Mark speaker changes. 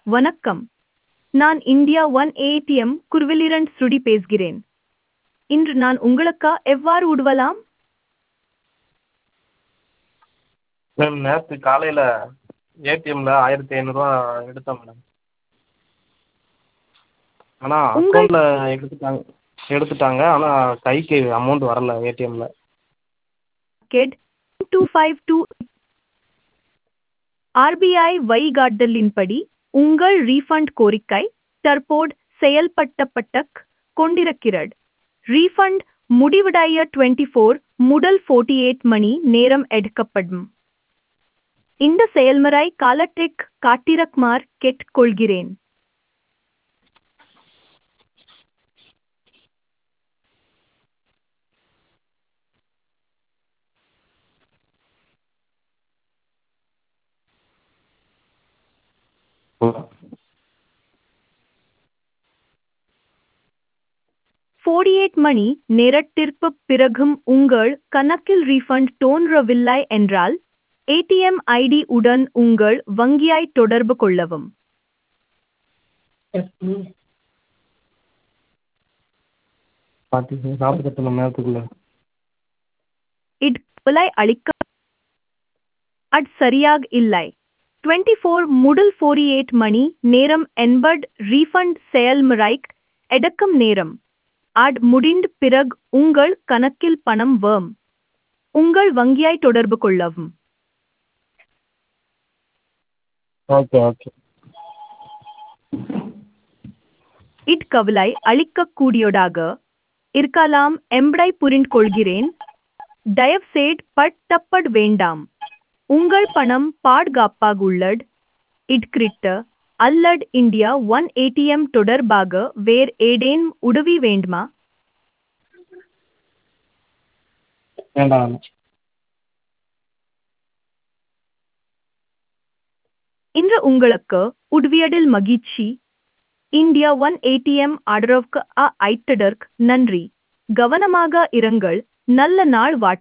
Speaker 1: வணக்கம் நான் India one ATM குருவிலிரண்ட் ஸ்ருடி பேசுகிறேன் இன்று நான் உங்களுக்கு எவ்வாறு உதவலாம்
Speaker 2: மேம் நேற்று காலையில் ஏடிஎம்மில் ஆயிரத்தி ஐநூறுரூவா எடுத்தேன் மேடம் ஆனால்
Speaker 1: உங்கள்
Speaker 2: அக்கௌண்ட்டில் எடுத்துட்டாங்க எடுத்துட்டாங்க ஆனால் கைக்கு அமௌண்ட் வரல ஏடிஎம்மில்
Speaker 1: get two five two RBI வழிகாட்டுதலின்படி உங்கள் ரீஃபண்ட் கோரிக்கை தற்போது செயல்படுத்தப்பட்டு கொண்டிருக்கிறது ரீஃபண்ட் முடிவடைய டுவெண்ட்டி ஃபோர் முதல் ஃபோர்ட்டி எயிட் மணி நேரம் எடுக்கப்படும் இந்த செயல்முறை காலத்திற்கு காட்டிரக்குமாறு கேட்டுக்கொள்கிறேன் ஃபோர்டி எயிட் மணி நேரத்திற்குப் பிறகும் உங்கள் கணக்கில் ரீஃபண்ட் தோன்றவில்லை என்றால் ஏடிஎம் ஐடி உடன் உங்கள் வங்கியை தொடர்பு கொள்ளவும்
Speaker 2: பார்ட்டி நாற்பத்தெட்டு மணி நேரத்துக்குள்ளே
Speaker 1: இட்கொலை அளிக்க அட் சரியாக இல்லை டுவெண்ட்டி ஃபோர் முதல் ஃபோர்டி எயிட் மணி நேரம் என்பது ரீஃபண்ட் செயல்முறைக்கு எடுக்கும் நேரம் அட் முடிந்த பிறகு உங்கள் கணக்கில் பணம் வரும் உங்கள் வங்கியை தொடர்பு கொள்ளவும்
Speaker 2: ஓகே ஓகே
Speaker 1: இட்கவலை அளிக்கக்கூடியதாக இருக்கலாம் என்பதை புரிந்து கொள்கிறேன் தயவுசெய்து பட்டப்பட வேண்டாம் உங்கள் பணம் பாதுகாப்பாக உள்ளது இட்கிரிட்ட அல்லது இந்தியா ஒன் ஏடிஎம் தொடர்பாக வேறு ஏதேனும் உதவி வேண்டுமா
Speaker 2: வேண்டாம்
Speaker 1: இன்று உங்களுக்கு உதவியதில் மகிழ்ச்சி இந்தியா ஒன் ஏடிஎம் ஆதரவுக்கு அழைத்ததற்கு நன்றி கவனமாக இருங்கள் நல்ல நாள் வாழ்த்து